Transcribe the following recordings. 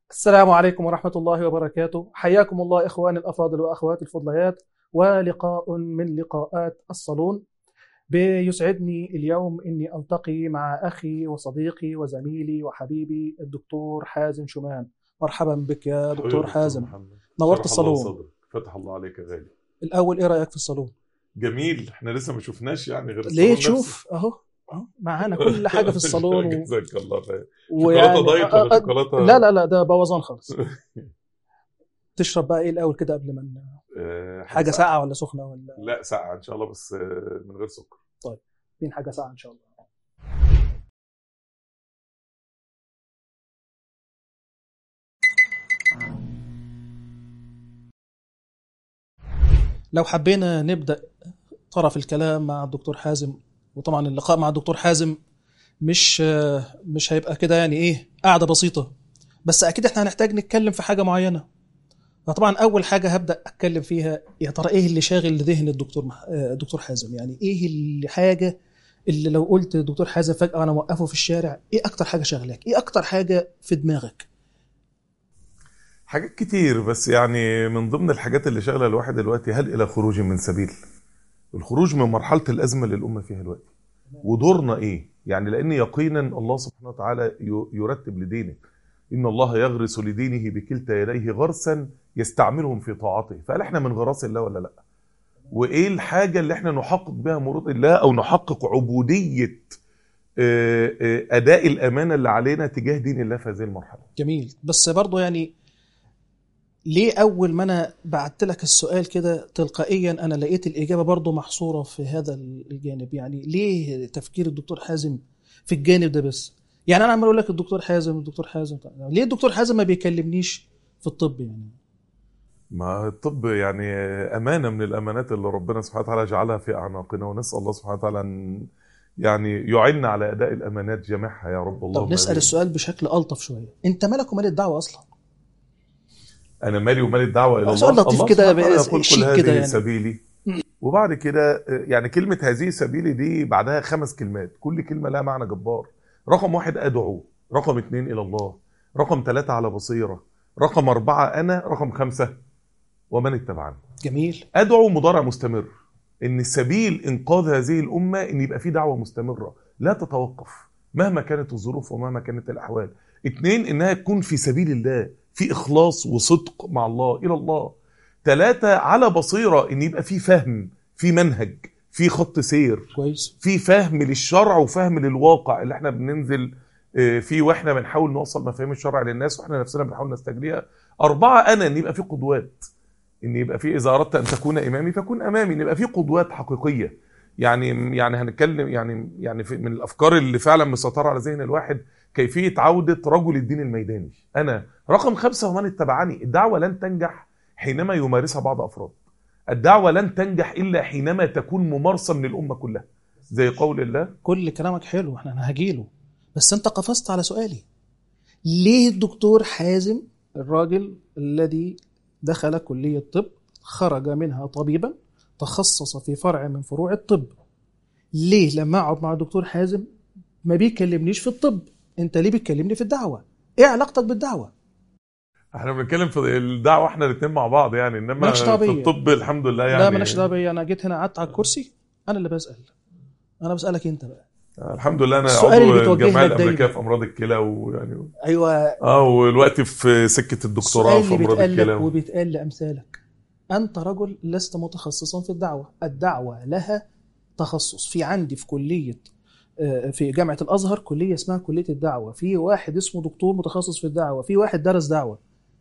السلام عليكم ورحمة الله وبركاته حياكم الله إخواني الأفاضل وأخواتي الفضليات ولقاء من لقاءات الصالون بيسعدني اليوم أني ألتقي مع أخي وصديقي وزميلي وحبيبي الدكتور حازم شومان مرحبا بك يا دكتور حازم محمد. نورت شرح الله الصالون صدرك. فتح الله عليك يا غالي الأول إيه رأيك في الصالون جميل احنا لسه ما شفناش يعني غير ليه الصالون تشوف أهو أهو معانا كل حاجة في الصالون و... جزاك الله خير ويعني شوكولاته دايت آه، ولا آه، شوكولاته لا لا لا ده بوظان خالص تشرب بقى إيه الأول كده قبل ما ن- آه، حاجة ساقعة ولا سخنة ولا لا ساقعه ان شاء الله بس آه، من غير سكر مين حاجة ساقعة إن شاء الله لو حبينا نبدأ طرف الكلام مع الدكتور حازم وطبعا اللقاء مع الدكتور حازم مش مش هيبقى كده يعني ايه قاعدة بسيطة بس اكيد احنا هنحتاج نتكلم في حاجة معينة فطبعا اول حاجة هبدأ اتكلم فيها يا ترى ايه اللي شاغل ذهن الدكتور مح... آه، الدكتور حازم يعني ايه الحاجة اللي لو قلت دكتور حازم فجأة انا موقفه في الشارع ايه اكتر حاجة شاغلاك ايه اكتر حاجة في دماغك حاجات كتير بس يعني من ضمن الحاجات اللي شغله الواحد دلوقتي هل الى خروج من سبيل الخروج من مرحله الازمه اللي الامه فيها دلوقتي ودورنا ايه يعني لان يقينا الله سبحانه وتعالى ي- يرتب لدينه ان الله يغرس لدينه بكلتا يديه غرسا يستعملهم في طاعته فهل احنا من غراس الله ولا لا وايه الحاجه اللي احنا نحقق بها مراد الله او نحقق عبوديه آه، آه، اداء الامانه اللي علينا تجاه دين الله في هذه المرحله جميل بس برضه يعني ليه اول ما انا بعت لك السؤال كده تلقائيا انا لقيت الاجابه برضه محصوره في هذا الجانب يعني ليه تفكير الدكتور حازم في الجانب ده بس يعني انا عمال اقول لك الدكتور حازم الدكتور حازم طيب ليه الدكتور حازم ما بيكلمنيش في الطب يعني ما الطب يعني أمانة من الأمانات اللي ربنا سبحانه وتعالى جعلها في أعناقنا ونسأل الله سبحانه وتعالى أن يعني يعيننا على أداء الأمانات جميعها يا رب اللهم طب نسال آمين. السؤال بشكل الطف شويه انت مالك ومال الدعوه اصلا أنا مالي ومال الدعوة إلى سؤال الله لطيف الله كده سبحانه وتعالى بس- يقول شيك كل كده هذه يعني. سبيلي وبعد كده يعني كلمة هذه سبيلي دي بعدها خمس كلمات كل كلمة لها معنى جبار رقم واحد أدعو رقم اتنين إلى الله رقم ثلاثة على بصيرة رقم أربعة أنا رقم خمسة ومن اتبعني جميل ادعو مضارع مستمر ان سبيل انقاذ هذه الامه ان يبقى في دعوه مستمره لا تتوقف مهما كانت الظروف ومهما كانت الاحوال اتنين انها تكون في سبيل الله في اخلاص وصدق مع الله الى الله ثلاثة على بصيرة ان يبقى في فهم في منهج في خط سير كويس في فهم للشرع وفهم للواقع اللي احنا بننزل آه، فيه واحنا بنحاول نوصل مفاهيم الشرع للناس واحنا نفسنا بنحاول نستجليها أربعة أنا إن يبقى في قدوات إن يبقى في إذا أردت أن تكون إمامي فكن أمامي إن يبقى في قدوات حقيقية يعني يعني هنتكلم يعني يعني في من الأفكار اللي فعلا مسيطرة على ذهن الواحد كيفية عودة رجل الدين الميداني أنا رقم خمسة ومن اتبعني الدعوة لن تنجح حينما يمارسها بعض أفراد الدعوة لن تنجح إلا حينما تكون ممارسة من الأمة كلها زي قول الله كل كلامك حلو احنا انا هجيله بس انت قفزت على سؤالي ليه الدكتور حازم الراجل الذي دخل كلية طب خرج منها طبيبا تخصص في فرع من فروع الطب ليه لما اقعد مع الدكتور حازم ما بيكلمنيش في الطب انت ليه بتكلمني في الدعوة ايه علاقتك بالدعوة احنا بنتكلم في الدعوه احنا الاثنين مع بعض يعني انما مالكش دعوة في بيا. الطب الحمد لله يعني لا مالكش دعوة بيا انا جيت هنا قعدت على الكرسي انا اللي بسأل انا بسألك انت بقى الحمد لله انا السؤال اللي عضو بتوجه الجمعيه لك الامريكيه دايما. في امراض الكلى ويعني ايوه اه والوقت في سكه الدكتوراه السؤال في اللي امراض بيتقال لك الكلى وبيتقال لأمثالك أنت رجل لست متخصصا في الدعوة الدعوة لها تخصص في عندي في كلية آه، في جامعة الأزهر كلية اسمها كلية الدعوة في واحد اسمه دكتور متخصص في الدعوة في واحد درس دعوة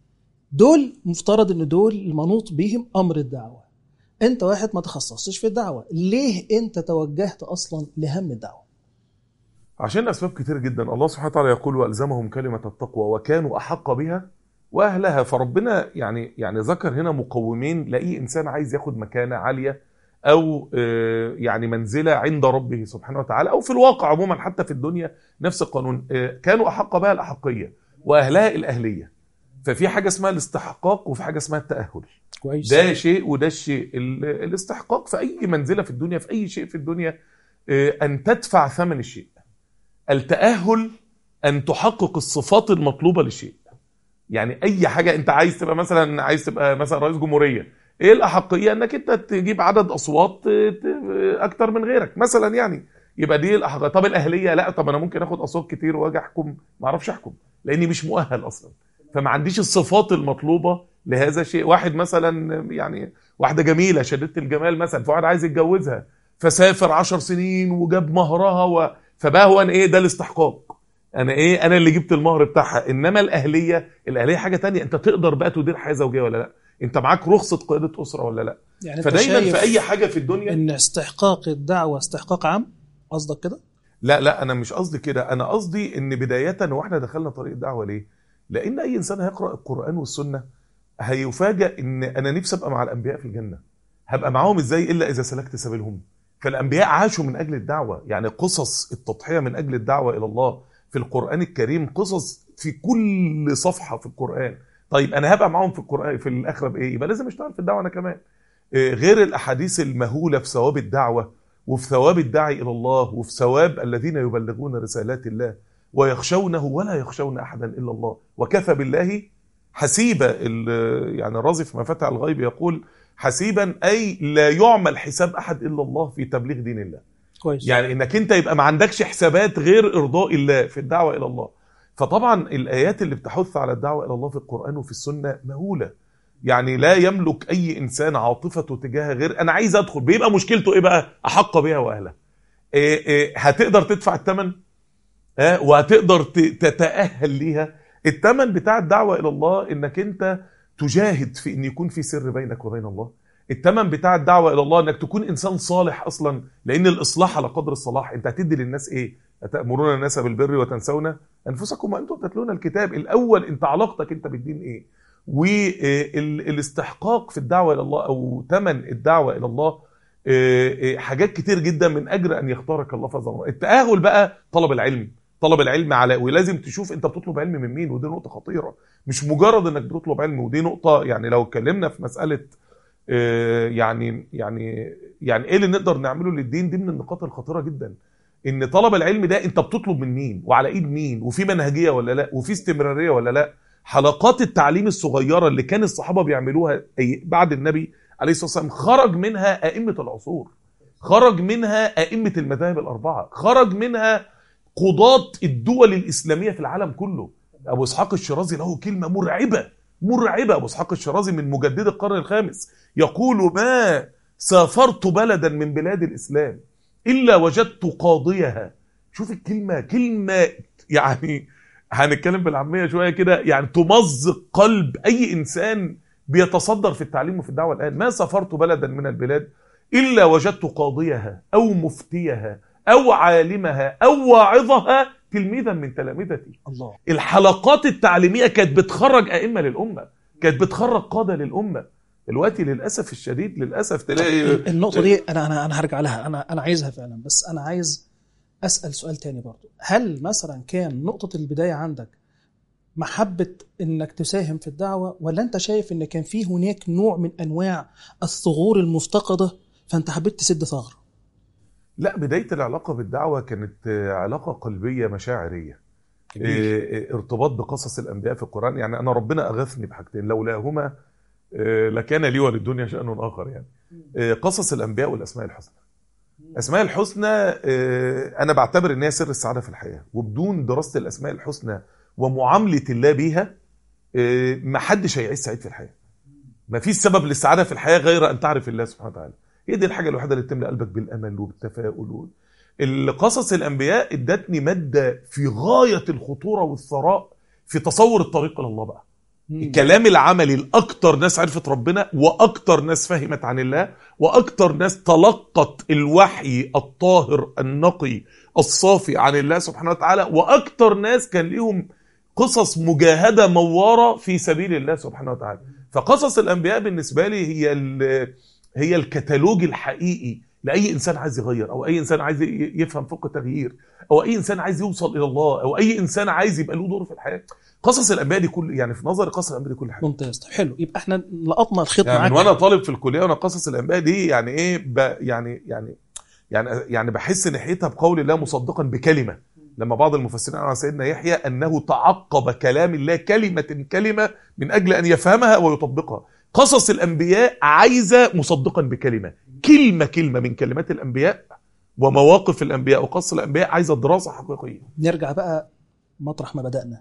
دول مفترض ان دول المنوط بهم امر الدعوه انت واحد ما تخصصتش في الدعوه ليه انت توجهت اصلا لهم الدعوه عشان اسباب كتير جدا الله سبحانه وتعالى يقول والزمهم كلمه التقوى وكانوا احق بها واهلها فربنا يعني يعني ذكر هنا مقومين لاي انسان عايز ياخد مكانه عاليه او آه، يعني منزله عند ربه سبحانه وتعالى او في الواقع عموما حتى في الدنيا نفس القانون آه، كانوا احق بها الاحقيه واهلها الاهليه ففي حاجه اسمها الاستحقاق وفي حاجه اسمها التاهل كويس ده شيء وده الشيء ال- الاستحقاق في اي منزله في الدنيا في اي شيء في الدنيا آه، ان تدفع ثمن الشيء التاهل ان تحقق الصفات المطلوبه للشيء يعني اي حاجه انت عايز تبقى مثلا عايز تبقى مثلا رئيس جمهوريه ايه الاحقيه انك انت تجيب عدد اصوات ت- اكتر من غيرك مثلا يعني يبقى دي الاحقيه طب الاهليه لا طب انا ممكن اخد اصوات كتير واجي احكم ما اعرفش احكم لاني مش مؤهل اصلا فما عنديش الصفات المطلوبه لهذا الشيء واحد مثلا يعني واحده جميله شديده الجمال مثلا فواحد عايز يتجوزها فسافر عشر سنين وجاب مهرها و... فبقى هو انا ايه ده الاستحقاق انا ايه انا اللي جبت المهر بتاعها انما الاهليه الاهليه حاجه تانية انت تقدر بقى تدير حياه زوجيه ولا لا انت معاك رخصه قياده اسره ولا لا يعني انت فدايما شايف في اي حاجه في الدنيا ان استحقاق الدعوه استحقاق عام قصدك كده لا لا انا مش قصدي كده انا قصدي ان بدايه هو احنا دخلنا طريق الدعوه ليه لان اي انسان هيقرا القران والسنه هيفاجئ ان انا نفسي ابقى مع الانبياء في الجنه هبقى معاهم ازاي الا اذا سلكت سبيلهم فالانبياء عاشوا من اجل الدعوه يعني قصص التضحيه من اجل الدعوه الى الله في القران الكريم قصص في كل صفحه في القران طيب انا هبقى معاهم في القران في الاخره بايه يبقى لازم اشتغل في الدعوه انا كمان إيه، غير الاحاديث المهوله في ثواب الدعوه وفي ثواب الداعي الى الله وفي ثواب الذين يبلغون رسالات الله ويخشونه ولا يخشون احدا الا الله وكفى بالله حسيبا ال- يعني الرازي في مفاتح الغيب يقول حسيبا اي لا يعمل حساب احد الا الله في تبليغ دين الله كويس يعني انك انت يبقى ما عندكش حسابات غير ارضاء الله في الدعوه الى الله فطبعا الايات اللي بتحث على الدعوه الى الله في القران وفي السنه مهوله يعني لا يملك اي انسان عاطفته تجاه غير انا عايز ادخل بيبقى مشكلته ايه بقى احق بها واهلها إيه إيه هتقدر تدفع الثمن ها وهتقدر ت- تتاهل ليها الثمن بتاع الدعوه الى الله انك انت تجاهد في ان يكون في سر بينك وبين الله الثمن بتاع الدعوه الى الله انك تكون انسان صالح اصلا لان الاصلاح على قدر الصلاح انت هتدي للناس ايه اتامرون الناس بالبر وتنسون انفسكم وانتم تتلون الكتاب الاول انت علاقتك انت بالدين ايه والاستحقاق في الدعوه الى الله او ثمن الدعوه الى الله آه، آه، حاجات كتير جدا من اجل ان يختارك الله فضل الله التاهل بقى طلب العلم طلب العلم على ولازم تشوف انت بتطلب علم من مين ودي نقطه خطيره مش مجرد انك بتطلب علم ودي نقطه يعني لو اتكلمنا في مساله آه، يعني يعني يعني ايه اللي نقدر نعمله للدين دي من النقاط الخطيره جدا ان طلب العلم ده انت بتطلب من مين وعلى ايد مين وفي منهجيه ولا لا وفي استمراريه ولا لا حلقات التعليم الصغيره اللي كان الصحابه بيعملوها أي- بعد النبي عليه الصلاه والسلام خرج منها ائمه العصور خرج منها ائمه المذاهب الاربعه خرج منها قضاة الدول الاسلاميه في العالم كله ابو اسحاق الشيرازي له كلمه مرعبه مرعبه ابو اسحاق الشيرازي من مجدد القرن الخامس يقول ما سافرت بلدا من بلاد الاسلام الا وجدت قاضيها شوف الكلمه كلمه يعني هنتكلم بالعاميه شويه كده يعني تمزق قلب اي انسان بيتصدر في التعليم وفي الدعوه الان ما سافرت بلدا من البلاد الا وجدت قاضيها او مفتيها او عالمها او واعظها تلميذا من تلامذتي الله الحلقات التعليميه كانت بتخرج ائمه للامه كانت بتخرج قاده للامه دلوقتي للاسف الشديد للاسف تلاقي النقطه دي انا انا انا هرجع لها انا انا عايزها فعلا بس انا عايز اسال سؤال تاني برضو هل مثلا كان نقطه البدايه عندك محبه انك تساهم في الدعوه ولا انت شايف ان كان في هناك نوع من انواع الثغور المفتقده فانت حبيت تسد ثغره لا بدايه العلاقه بالدعوه كانت آه، علاقه قلبيه مشاعريه جميل. آه، ارتباط بقصص الانبياء في القران يعني انا ربنا اغثني بحاجتين لولاهما آه، لكان لي وللدنيا شان اخر يعني آه، قصص الانبياء والاسماء الحسنى اسماء الحسنى آه، انا بعتبر ان هي سر السعاده في الحياه وبدون دراسه الاسماء الحسنى ومعامله الله بيها آه، ما حدش هيعيش سعيد في الحياه ما فيش سبب للسعاده في الحياه غير ان تعرف الله سبحانه وتعالى هي دي الحاجه الوحيده اللي تملى قلبك بالامل وبالتفاؤل و... القصص الانبياء ادتني ماده في غايه الخطوره والثراء في تصور الطريق الى الله بقى مم. الكلام العملي الاكتر ناس عرفت ربنا واكتر ناس فهمت عن الله واكتر ناس تلقت الوحي الطاهر النقي الصافي عن الله سبحانه وتعالى واكتر ناس كان ليهم قصص مجاهده مواره في سبيل الله سبحانه وتعالى فقصص الانبياء بالنسبه لي هي ال- هي الكتالوج الحقيقي لاي انسان عايز يغير او اي انسان عايز ي- يفهم فقه تغيير او اي انسان عايز يوصل الى الله او اي انسان عايز يبقى له دور في الحياه قصص الانبياء دي كل يعني في نظري قصص الانبياء دي كل حاجه ممتاز طب حلو يبقى احنا لقطنا الخيط يعني معاك من وانا طالب في الكليه وانا قصص الانبياء دي يعني ايه ب يعني يعني يعني يعني بحس ناحيتها بقول الله مصدقا بكلمه لما بعض المفسرين على سيدنا يحيى انه تعقب كلام الله كلمه كلمه من اجل ان يفهمها ويطبقها قصص الانبياء عايزه مصدقا بكلمه كلمه كلمه من كلمات الانبياء ومواقف الانبياء وقصص الانبياء عايزه دراسه حقيقيه نرجع بقى مطرح ما بدأنا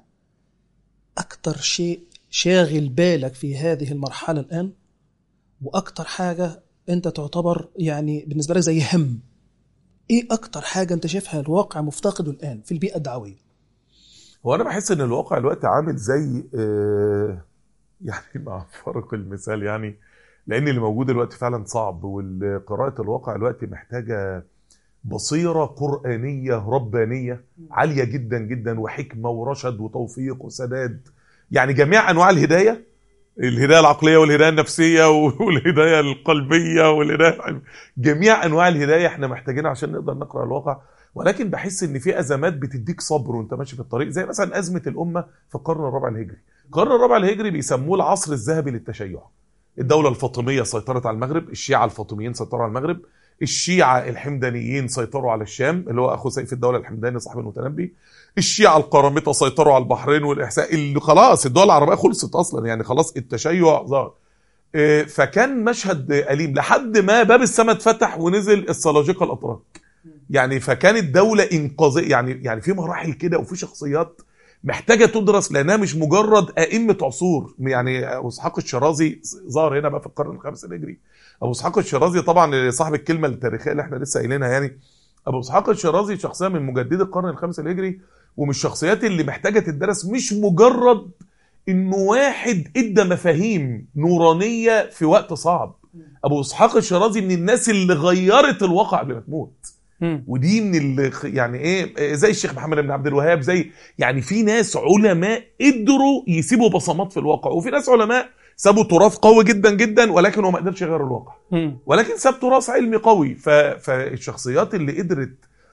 أكتر شيء شاغل بالك في هذه المرحلة الآن وأكتر حاجة أنت تعتبر يعني بالنسبة لك زي هم إيه أكتر حاجة أنت شايفها الواقع مفتقده الآن في البيئة الدعوية هو انا بحس ان الواقع دلوقتي عامل زي آه، يعني مع فرق المثال يعني لان اللي موجود دلوقتي فعلا صعب وقراءه الواقع دلوقتي محتاجه بصيره قرانيه ربانيه عاليه جدا جدا وحكمه ورشد وتوفيق وسداد يعني جميع انواع الهدايه الهدايه العقليه والهدايه النفسيه والهدايه القلبيه والهدايه العلمية. جميع انواع الهدايه احنا محتاجينها عشان نقدر نقرا الواقع ولكن بحس ان في ازمات بتديك صبر وانت ماشي في الطريق زي مثلا ازمه الامه في القرن الرابع الهجري القرن الرابع الهجري بيسموه العصر الذهبي للتشيع الدوله الفاطميه سيطرت على المغرب الشيعه الفاطميين سيطروا على المغرب الشيعه الحمدانيين سيطروا على الشام اللي هو اخو سيف الدوله الحمداني صاحب المتنبي الشيعه القرامطه سيطروا على البحرين والاحساء اللي خلاص الدول العربيه خلصت اصلا يعني خلاص التشيع ظهر آه، فكان مشهد أليم لحد ما باب السماء اتفتح ونزل السلاجقه الاتراك يعني فكانت دولة إنقاذية يعني يعني في مراحل كده وفي شخصيات محتاجة تدرس لأنها مش مجرد أئمة عصور يعني أبو إسحاق الشرازي ظهر هنا بقى في القرن الخامس الهجري أبو إسحاق الشرازي طبعا صاحب الكلمة التاريخية اللي احنا لسه قايلينها يعني أبو إسحاق الشرازي شخصية من مجددي القرن الخامس الهجري ومن الشخصيات اللي محتاجة تدرس مش مجرد إنه واحد إدى مفاهيم نورانية في وقت صعب أبو إسحاق الشرازي من الناس اللي غيرت الواقع قبل ما تموت ودي من اللي يعني ايه زي الشيخ محمد بن عبد الوهاب زي يعني في ناس علماء قدروا يسيبوا بصمات في الواقع وفي ناس علماء سابوا تراث قوي جدا جدا ولكن هو ما قدرش يغير الواقع مم. ولكن ساب تراث علمي قوي ف... فالشخصيات اللي قدرت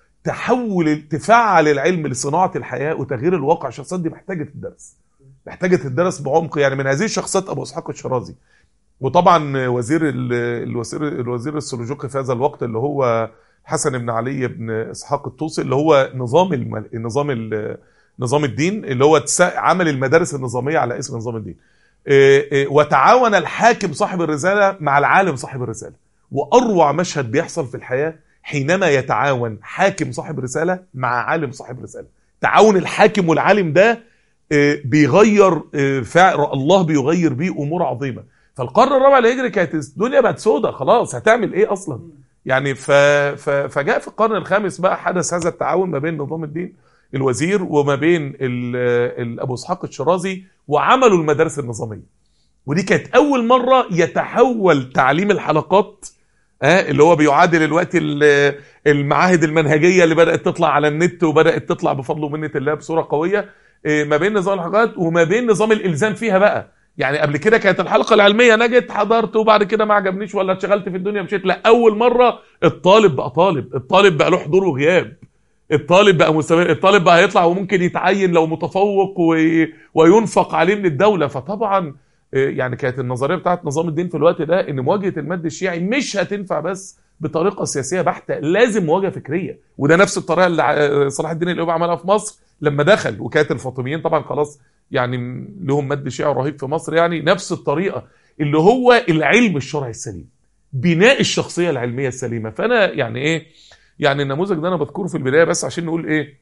تحول تفعل العلم لصناعه الحياه وتغيير الواقع الشخصيات دي محتاجه تدرس محتاجه تدرس بعمق يعني من هذه الشخصيات ابو اسحاق الشرازي وطبعا وزير ال- الوزير الوزير السلوجوقي في هذا الوقت اللي هو حسن بن علي بن اسحاق الطوسي اللي هو نظام الم... نظام ال... نظام الدين اللي هو تس- عمل المدارس النظاميه على اسم نظام الدين إيه إيه وتعاون الحاكم صاحب الرساله مع العالم صاحب الرساله واروع مشهد بيحصل في الحياه حينما يتعاون حاكم صاحب رساله مع عالم صاحب رساله تعاون الحاكم والعالم ده إيه، بيغير إيه، فعل الله بيغير بيه امور عظيمه فالقرن الرابع الهجري كانت الدنيا بقت سودة خلاص هتعمل ايه اصلا يعني ف... ف... فجاء في القرن الخامس بقى حدث هذا التعاون ما بين نظام الدين الوزير وما بين ال... ال... ابو اسحاق الشرازي وعملوا المدارس النظاميه ودي كانت اول مره يتحول تعليم الحلقات آه اللي هو بيعادل الوقت ال- المعاهد المنهجيه اللي بدات تطلع على النت وبدات تطلع بفضل ومنه الله بصوره قويه آه، ما بين نظام الحلقات وما بين نظام الالزام فيها بقى يعني قبل كده كانت الحلقه العلميه انا جيت حضرت وبعد كده ما عجبنيش ولا اتشغلت في الدنيا مشيت لا اول مره الطالب بقى طالب الطالب بقى له حضور وغياب الطالب بقى مستمر الطالب بقى هيطلع وممكن يتعين لو متفوق و... وينفق عليه من الدوله فطبعا آه، يعني كانت النظريه بتاعت نظام الدين في الوقت ده ان مواجهه المد الشيعي مش هتنفع بس بطريقه سياسيه بحته لازم مواجهه فكريه وده نفس الطريقه اللي ع- صلاح الدين الايوبي عملها في مصر لما دخل وكانت الفاطميين طبعا خلاص يعني م- لهم مد شيعي رهيب في مصر يعني نفس الطريقه اللي هو العلم الشرعي السليم بناء الشخصيه العلميه السليمه فانا يعني ايه يعني النموذج ده انا بذكره في البدايه بس عشان نقول ايه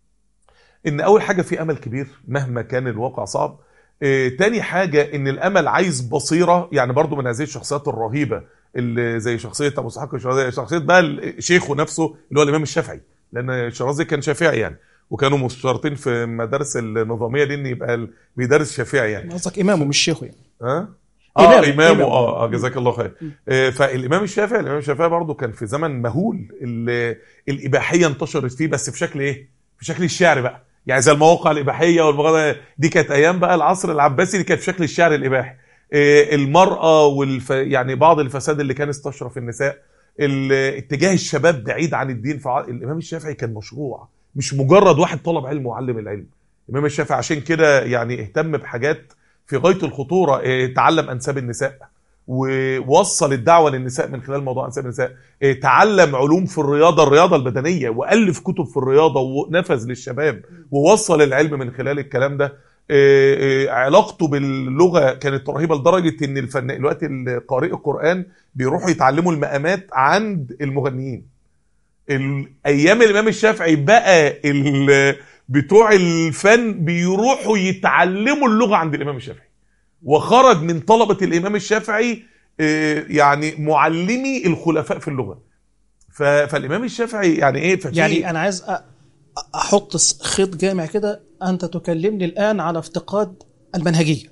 ان اول حاجه في امل كبير مهما كان الواقع صعب إيه تاني حاجه ان الامل عايز بصيره يعني برضو من هذه الشخصيات الرهيبه اللي زي شخصيه ابو اسحاق الشرازي شخصيه بقى ال- شيخه نفسه اللي هو الامام الشافعي لان الشرازي كان شافعي يعني وكانوا مشترطين في المدارس النظاميه دي ان يبقى ال- بيدرس شافعي يعني قصدك امامه مش شيخه يعني ها إمامه، اه امامه إمامه. اه آه، جزاك الله خير آه، فالامام الشافعي الامام الشافعي برضه كان في زمن مهول ال- الاباحيه انتشرت فيه بس في شكل ايه في شكل الشعر بقى يعني زي المواقع الاباحيه والمغادة دي كانت ايام بقى العصر العباسي دي كانت في شكل الشعر الاباحي آه، المراه والف... يعني بعض الفساد اللي كان استشرف النساء ال- اتجاه الشباب بعيد عن الدين فع... الامام الشافعي كان مشروع مش مجرد واحد طلب علم وعلم العلم الامام الشافعي عشان كده يعني اهتم بحاجات في غايه الخطوره اه، تعلم انساب النساء ووصل الدعوه للنساء من خلال موضوع انساب النساء إيه، تعلم علوم في الرياضه الرياضه البدنيه والف كتب في الرياضه ونفذ للشباب ووصل العلم من خلال الكلام ده إيه، إيه، علاقته باللغه كانت رهيبه لدرجه ان الفن الوقت قارئ القران بيروحوا يتعلموا المقامات عند المغنيين ال- ايام الامام الشافعي بقى ال- بتوع الفن بيروحوا يتعلموا اللغه عند الامام الشافعي وخرج من طلبه الامام الشافعي آه، يعني معلمي الخلفاء في اللغه ف- فالامام الشافعي يعني ايه ففي يعني انا عايز أ- احط س- خيط جامع كده انت تكلمني الان على افتقاد المنهجيه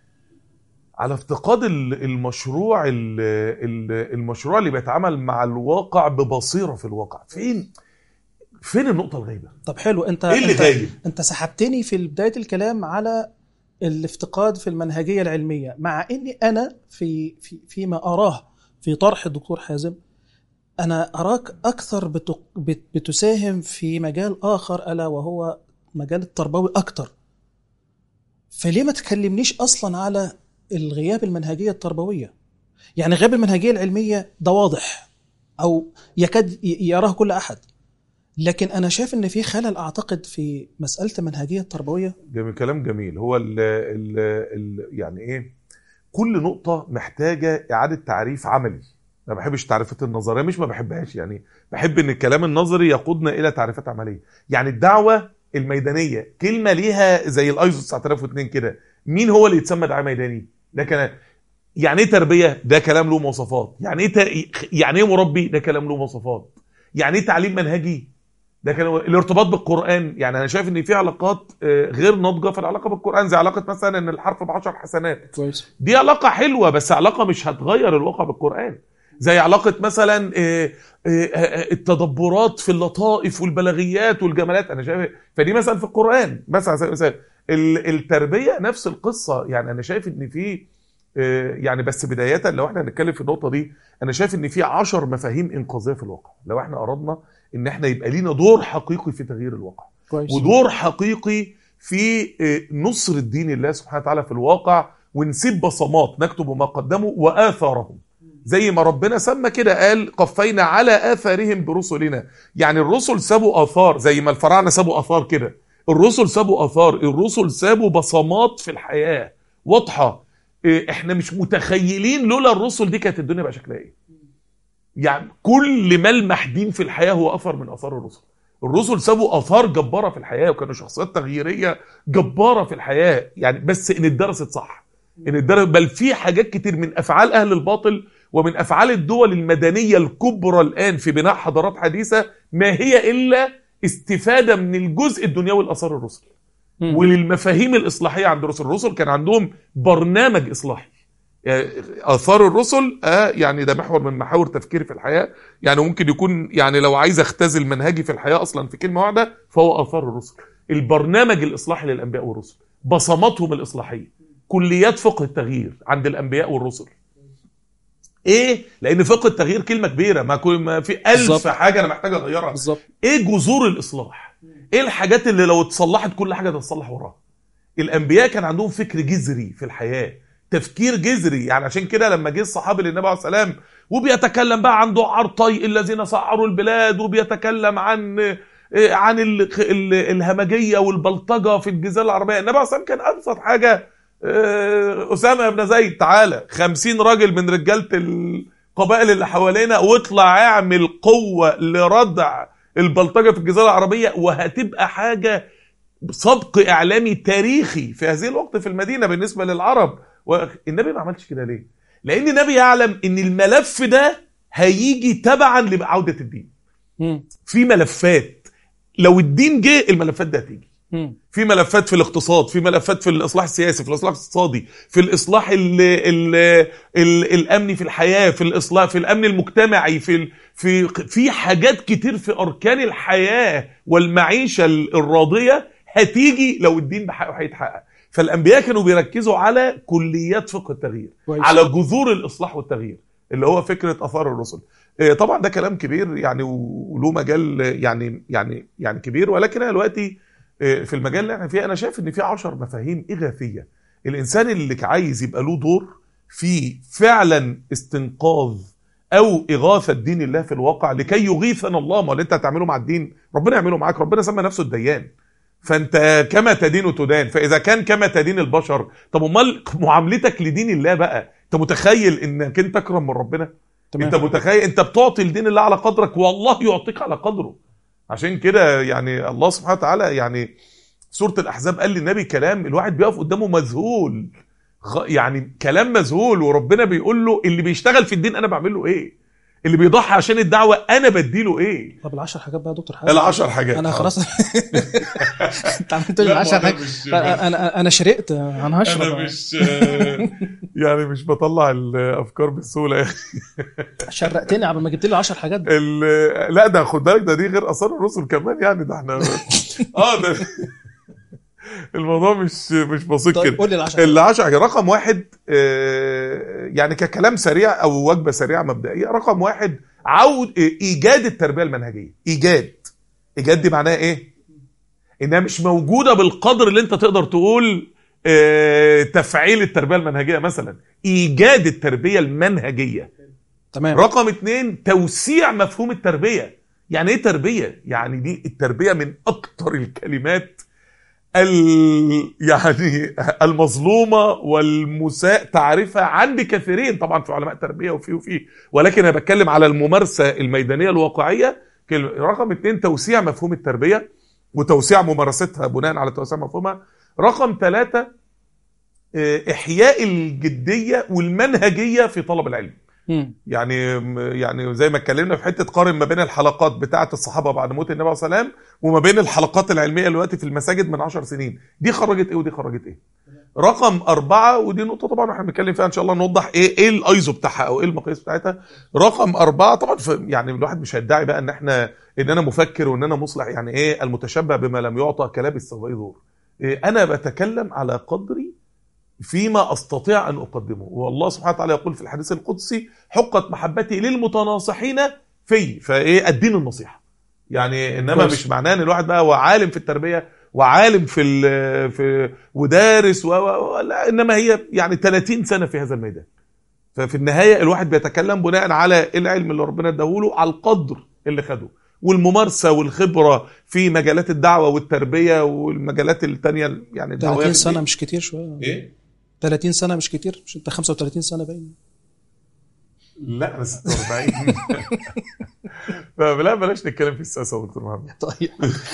على افتقاد ال- المشروع ال- ال- المشروع اللي بيتعامل مع الواقع ببصيره في الواقع فين فين النقطه الغايبه طب حلو انت ايه اللي انت, غايب انت سحبتني في بدايه الكلام على الافتقاد في المنهجيه العلميه مع اني انا في في فيما اراه في طرح الدكتور حازم انا اراك اكثر بت- بت- بتساهم في مجال اخر الا وهو مجال التربوي اكتر فليه ما تكلمنيش اصلا على الغياب المنهجيه التربويه يعني غياب المنهجيه العلميه ده واضح او يكاد ي- يراه كل احد لكن انا شايف ان في خلل اعتقد في مساله المنهجيه التربويه جميل كلام جميل هو ال ال ال يعني ايه كل نقطة محتاجة إعادة تعريف عملي ما بحبش التعريفات النظرية مش ما بحبهاش يعني بحب إن الكلام النظري يقودنا إلى تعريفات عملية يعني الدعوة الميدانية كلمة ليها زي الايزو 9002 كده مين هو اللي يتسمى دعاية ميداني ده كلام يعني ايه تربية ده كلام له مواصفات يعني ايه ت... يعني ايه مربي ده كلام له مواصفات يعني ايه تعليم منهجي ده كان الارتباط بالقران يعني انا شايف ان في علاقات آه، غير ناضجه في العلاقه بالقران زي علاقه مثلا ان الحرف ب 10 حسنات كويس دي علاقه حلوه بس علاقه مش هتغير الواقع بالقران زي علاقه مثلا آه، آه، آه، التدبرات في اللطائف والبلاغيات والجمالات انا شايف فدي مثلا في القران مثلا على سبيل المثال ال- التربيه نفس القصه يعني انا شايف ان في آه، يعني بس بدايه لو احنا هنتكلم في النقطه دي انا شايف ان في عشر مفاهيم انقاذيه في الواقع لو احنا اردنا ان احنا يبقى لينا دور حقيقي في تغيير الواقع كويس ودور حقيقي في آه، نصر الدين الله سبحانه وتعالى في الواقع ونسيب بصمات نكتب ما قدموا واثارهم زي ما ربنا سمى كده قال قفينا على اثارهم برسلنا يعني الرسل سابوا اثار زي ما الفراعنه سابوا اثار كده الرسل سابوا اثار الرسل سابوا بصمات في الحياه واضحه إيه، احنا مش متخيلين لولا الرسل دي كانت الدنيا بقى شكلها ايه يعني كل ملمح دين في الحياه هو اثر من اثار الرسل الرسل سابوا اثار جباره في الحياه وكانوا شخصيات تغييريه جباره في الحياه يعني بس ان اتدرست صح ان اتدرس بل في حاجات كتير من افعال اهل الباطل ومن افعال الدول المدنيه الكبرى الان في بناء حضارات حديثه ما هي الا استفاده من الجزء الدنيوي لاثار الرسل مم. وللمفاهيم الاصلاحيه عند الرسل الرسل كان عندهم برنامج اصلاحي يعني اثار الرسل آه يعني ده محور من محاور تفكيري في الحياه يعني ممكن يكون يعني لو عايز اختزل منهجي في الحياه اصلا في كلمه واحده فهو اثار الرسل البرنامج الاصلاحي للانبياء والرسل بصماتهم الاصلاحيه كليات فقه التغيير عند الانبياء والرسل ايه لان فقه التغيير كلمه كبيره ما كل ما في ألف بالظبط. حاجه انا محتاج اغيرها بالظبط ايه جذور الاصلاح ايه الحاجات اللي لو اتصلحت كل حاجه تتصلح وراها الانبياء كان عندهم فكر جذري في الحياه تفكير جذري يعني عشان كده لما جه الصحابي للنبي عليه السلام وبيتكلم بقى عن دعار طي الذين سعروا البلاد وبيتكلم عن إيه، عن ال- ال- الهمجيه والبلطجه في الجزيره العربيه النبي عليه السلام كان ابسط حاجه آه، اسامه بن زيد تعالى خمسين راجل من رجاله القبائل اللي حوالينا واطلع اعمل قوه لردع البلطجه في الجزيره العربيه وهتبقى حاجه سبق اعلامي تاريخي في هذه الوقت في المدينه بالنسبه للعرب والنبي ما عملش كده ليه؟ لان النبي يعلم ان الملف ده هيجي تبعا لعوده الدين مم. في ملفات لو الدين جه الملفات دي هتيجي مم. في ملفات في الاقتصاد في ملفات في الاصلاح السياسي في الاصلاح الاقتصادي في الاصلاح ال ال ال الامني في الحياه في الاصلاح في الامن المجتمعي في ال- في في حاجات كتير في اركان الحياه والمعيشه ال- الراضيه هتيجي لو الدين بحقه هيتحقق فالانبياء كانوا بيركزوا على كليات فقه التغيير كويس. على جذور الاصلاح والتغيير اللي هو فكره اثار الرسل آه، طبعا ده كلام كبير يعني و- وله مجال آه، يعني يعني يعني كبير ولكن انا دلوقتي آه، في المجال اللي احنا فيه انا شايف ان في عشر مفاهيم اغاثيه الانسان اللي عايز يبقى له دور في فعلا استنقاذ او اغاثه دين الله في الواقع لكي يغيثنا الله ما اللي انت هتعمله مع الدين ربنا يعمله معاك ربنا سمى نفسه الديان فانت كما تدين تدان فاذا كان كما تدين البشر طب امال معاملتك لدين الله بقى انت متخيل انك انت اكرم من ربنا تمام انت متخيل انت بتعطي لدين الله على قدرك والله يعطيك على قدره عشان كده يعني الله سبحانه وتعالى يعني سوره الاحزاب قال للنبي كلام الواحد بيقف قدامه مذهول غ- يعني كلام مذهول وربنا بيقول له اللي بيشتغل في الدين انا بعمل له ايه اللي بيضحي عشان الدعوه انا بديله ايه طب العشر حاجات بقى يا دكتور حازم العشر حاجات انا خلاص انت عملت لي لا، ما العشر أنا حاجات مش- انا انا شرقت انا هشرب انا مش يعني مش بطلع الافكار بسهوله يا اخي شرقتني قبل ما جبت لي 10 حاجات ال- لا ده خد بالك ده دي غير اثار الرسل كمان يعني ده احنا اه ده الموضوع مش مش بسيط طيب كده قول لي العشر العشر حاجات رقم واحد آه، يعني ككلام سريع او وجبه سريعه مبدئيه رقم واحد عود ايجاد التربيه المنهجيه ايجاد ايجاد دي معناها ايه انها مش موجوده بالقدر اللي انت تقدر تقول آه، تفعيل التربيه المنهجيه مثلا ايجاد التربيه المنهجيه تمام رقم اتنين توسيع مفهوم التربية يعني ايه تربية؟ يعني دي التربية من اكتر الكلمات ال... يعني المظلومة والمساء تعرفها عند كثيرين طبعا في علماء تربية وفي وفي ولكن انا بتكلم على الممارسة الميدانية الواقعية كلمة. رقم اتنين توسيع مفهوم التربية وتوسيع ممارستها بناء على توسيع مفهومها رقم ثلاثة اه، احياء الجدية والمنهجية في طلب العلم مم. يعني يعني زي ما اتكلمنا في حته قارن ما بين الحلقات بتاعه الصحابه بعد موت النبي صلى الله عليه وسلم وما بين الحلقات العلميه دلوقتي في المساجد من 10 سنين دي خرجت ايه ودي خرجت ايه رقم أربعة ودي نقطة طبعا احنا بنتكلم فيها إن شاء الله نوضح إيه إيه الأيزو بتاعها أو إيه المقاييس بتاعتها. رقم أربعة طبعا ف- يعني الواحد مش هيدعي بقى إن إحنا إن أنا مفكر وإن أنا مصلح يعني إيه المتشبع بما لم يعطى كلابس سوف يدور. إيه أنا بتكلم على قدري فيما استطيع ان اقدمه والله سبحانه وتعالى يقول في الحديث القدسي حقت محبتي للمتناصحين في فايه الدين النصيحه يعني انما كويس. مش معناه ان الواحد بقى هو عالم في التربيه وعالم في ال- في ودارس و و- لا انما هي يعني 30 سنه في هذا الميدان ففي النهايه الواحد بيتكلم بناء على العلم اللي ربنا اداهوله على القدر اللي خده والممارسه والخبره في مجالات الدعوه والتربيه والمجالات الثانيه يعني الدعويه 30 في سنه الدين. مش كتير شويه ايه 30 سنه مش كتير مش انت 35 سنه باين لا انا 46 فلا بلاش نتكلم في السياسه يا دكتور محمد طيب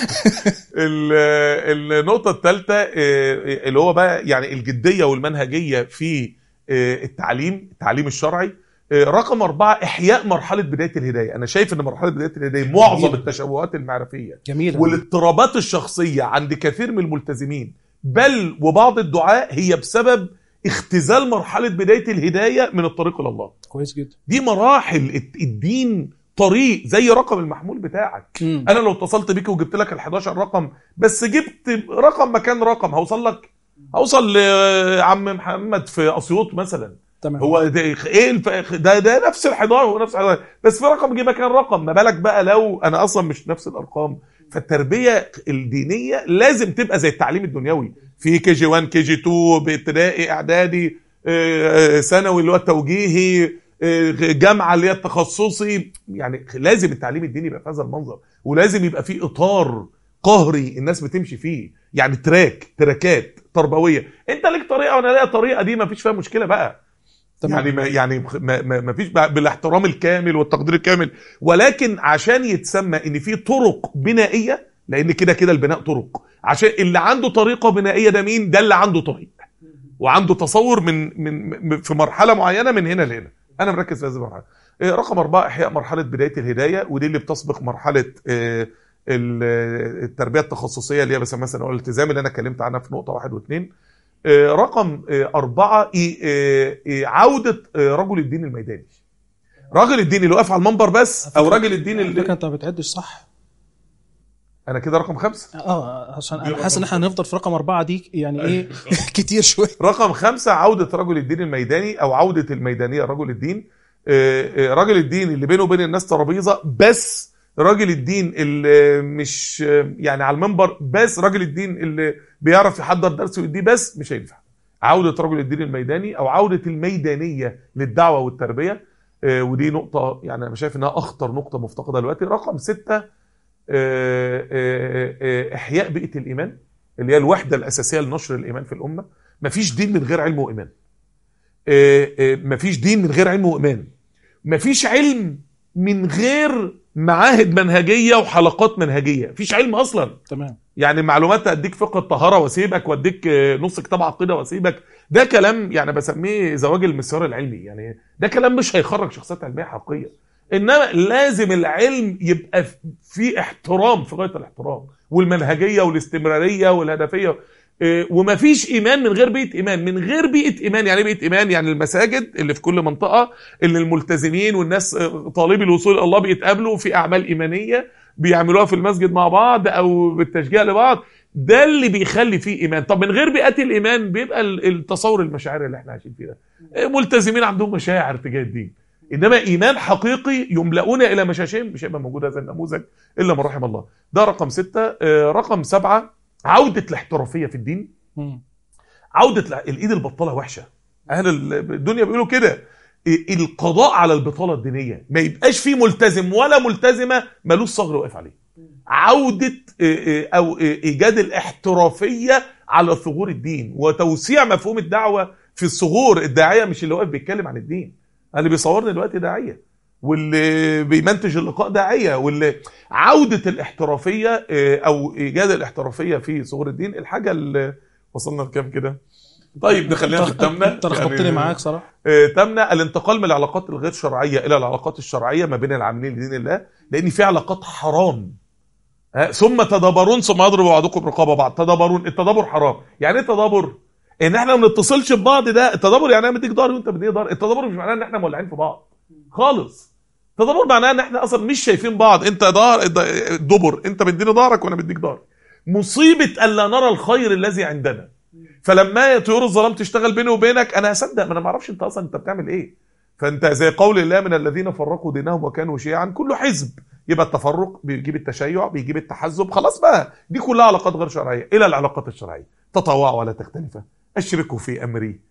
ال- النقطه الثالثه اللي هو بقى يعني الجديه والمنهجيه في آه، التعليم التعليم الشرعي آه، رقم أربعة إحياء مرحلة بداية الهداية أنا شايف أن مرحلة بداية الهداية معظم جميل. التشوهات المعرفية جميله والاضطرابات الشخصية عند كثير من الملتزمين بل وبعض الدعاء هي بسبب اختزال مرحلة بداية الهداية من الطريق إلى الله كويس جدا دي مراحل الت- الدين طريق زي رقم المحمول بتاعك مم. انا لو اتصلت بيك وجبت لك ال 11 رقم بس جبت رقم مكان رقم هوصل لك هوصل لعم محمد في اسيوط مثلا تمام هو ده ايه الف... ده ده نفس ال 11 هو نفس ال 11 بس في رقم جه مكان رقم ما بالك بقى لو انا اصلا مش نفس الارقام فالتربيه الدينيه لازم تبقى زي التعليم الدنيوي في كي جي 1 كي جي 2 بابتدائي اعدادي آه، آه، ثانوي اللي هو التوجيهي آه، جامعه اللي هي التخصصي يعني لازم التعليم الديني يبقى في هذا المنظر ولازم يبقى في اطار قهري الناس بتمشي فيه يعني تراك تراكات تربويه انت ليك طريقه وانا ليا طريقه دي ما فيش فيها مشكله بقى تمام يعني ما يعني ما, ما, ما فيش بقى بالاحترام الكامل والتقدير الكامل ولكن عشان يتسمى ان في طرق بنائيه لان كده كده البناء طرق عشان اللي عنده طريقه بنائيه ده مين ده اللي عنده طريق وعنده تصور من من من- في مرحله معينه من هنا لهنا انا مركز في هذه المرحله إيه، رقم أربعة إحياء مرحلة بداية الهداية ودي اللي بتسبق مرحلة آه، ال- التربية التخصصية اللي هي بسميها مثلا الالتزام اللي أنا اتكلمت عنها في نقطة واحد واثنين آه، رقم آه، أربعة إيه- آه، آه، عودة آه، رجل الدين الميداني راجل الدين اللي واقف على المنبر بس أو راجل الدين على فكره اللي انت ما بتعدش صح أنا كده رقم خمسة اه عشان دي انا رقم حاسس ان احنا هنفضل في رقم اربعه دي يعني ايه كتير شويه رقم خمسة عودة رجل الدين الميداني أو عودة الميدانية رجل الدين آه، آه، رجل الدين اللي بينه وبين الناس ترابيزة بس راجل الدين اللي مش آه، يعني على المنبر بس راجل الدين اللي بيعرف يحضر درس ويديه بس مش هينفع عوده رجل الدين الميداني او عوده الميدانيه للدعوه والتربيه آه، ودي نقطه يعني انا شايف انها اخطر نقطه مفتقده دلوقتي رقم ستة آه، آه، آه، احياء بيئه الايمان اللي هي الوحده الاساسيه لنشر الايمان في الامه مفيش دين من غير علم وايمان آه، آه، مفيش دين من غير علم وايمان مفيش علم من غير معاهد منهجيه وحلقات منهجيه مفيش علم اصلا تمام يعني معلومات اديك فقه الطهاره واسيبك واديك آه، نص كتاب عقيده واسيبك ده كلام يعني بسميه زواج المسيار العلمي يعني ده كلام مش هيخرج شخصيات علميه حقيقيه انما لازم العلم يبقى في احترام في غايه الاحترام والمنهجيه والاستمراريه والهدفيه إيه، ومفيش ايمان من غير بيئه ايمان من غير بيئه ايمان يعني إيه بيئه ايمان يعني المساجد اللي في كل منطقه اللي الملتزمين والناس آه، طالبي الوصول الى الله بيتقابلوا في اعمال ايمانيه بيعملوها في المسجد مع بعض او بالتشجيع لبعض ده اللي بيخلي فيه ايمان طب من غير بيئه الايمان بيبقى ال- التصور المشاعري اللي احنا عايشين فيه ده إيه، ملتزمين عندهم مشاعر تجاه الدين انما ايمان حقيقي يملؤون الى مشاشهم مش هيبقى موجود هذا النموذج الا من رحم الله ده رقم ستة آه، رقم سبعة عودة الاحترافية في الدين مم. عودة الع- الايد البطالة وحشة اهل ال- الدنيا بيقولوا كده إيه، القضاء على البطالة الدينية ما يبقاش فيه ملتزم ولا ملتزمة ملوش صغر واقف عليه عودة إيه، إيه، او إيه، ايجاد الاحترافية على ثغور الدين وتوسيع مفهوم الدعوة في الثغور الداعية مش اللي واقف بيتكلم عن الدين اللي بيصورني دلوقتي داعية واللي بيمنتج اللقاء داعية واللي عودة الاحترافية إيه، او ايجاد الاحترافية في ثغور الدين الحاجة اللي وصلنا لكام كده طيب نخلينا في التامنة انت لخبطتني يعني- معاك صراحه آه، تمنع الانتقال من العلاقات الغير شرعيه الى العلاقات الشرعيه ما بين العاملين لدين الله لان في علاقات حرام آه، ثم تدابرون ثم يضرب بعضكم رقاب بعض تدابرون التدابر حرام يعني ايه تدابر ان احنا ما نتصلش ببعض ده التدابر يعني انا مديك ضهري وانت مديني ضهري التدابر مش معناه ان احنا مولعين في بعض خالص التدابر معناه ان احنا اصلا مش شايفين بعض انت ضهر دبر انت مديني ضهرك وانا مديك ضهري مصيبه الا نرى الخير الذي عندنا فلما طيور الظلام تشتغل بيني وبينك انا هصدق ما انا ما اعرفش انت اصلا انت بتعمل ايه فانت زي قول الله من الذين فرقوا دينهم وكانوا شيعا كله حزب يبقى التفرق بيجيب التشيع بيجيب التحزب خلاص بقى دي كلها علاقات غير شرعيه الى العلاقات الشرعيه تطوعوا ولا تختلفوا اشركوا في امري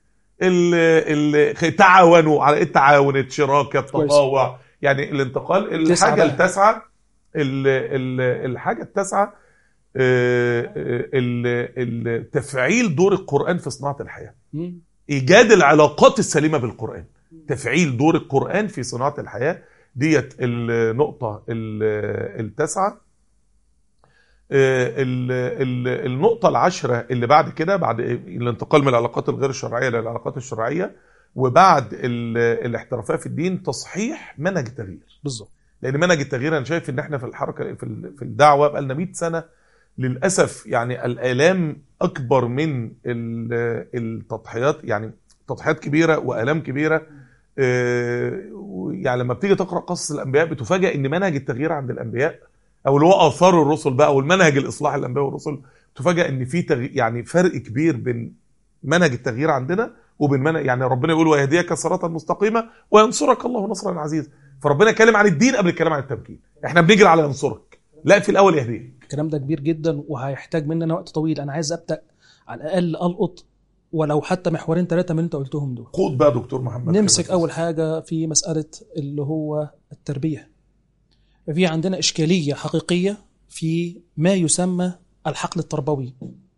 ال ال تعاونوا على التعاون الشراكه التطوع يعني الانتقال تسعة الحاجه بقى. التاسعه ال- ال- الحاجه التاسعه آه، آه، ال- ال- تفعيل دور القرآن في صناعة الحياة مم. إيجاد العلاقات السليمة بالقرآن تفعيل دور القرآن في صناعة الحياة ديت النقطة ال- التاسعة آه، ال- ال- النقطة العشرة اللي بعد كده بعد الانتقال من العلاقات الغير الشرعية للعلاقات الشرعية وبعد ال- الاحترافية في الدين تصحيح منهج التغيير بالظبط لان منهج التغيير انا شايف ان احنا في الحركه في ال- في الدعوه بقى لنا 100 سنه للاسف يعني الالام اكبر من ال- التضحيات يعني تضحيات كبيره والام كبيره آه، يعني لما بتيجي تقرا قصص الانبياء بتفاجئ ان منهج التغيير عند الانبياء او اللي هو اثار الرسل بقى والمنهج الاصلاح الانبياء والرسل تفاجئ ان في تغي... يعني فرق كبير بين منهج التغيير عندنا وبين منهج يعني ربنا يقول ويهديك صراطا مستقيمه وينصرك الله نصرا عزيزا فربنا اتكلم عن الدين قبل الكلام عن التمكين احنا بنجري على ينصرك لا في الاول يهديك الكلام ده كبير جدا وهيحتاج مننا وقت طويل انا عايز ابدا على الاقل القط ولو حتى محورين ثلاثه من اللي انت قلتهم دول خد بقى دكتور محمد نمسك كده. اول حاجه في مساله اللي هو التربيه في عندنا اشكاليه حقيقيه في ما يسمى الحقل التربوي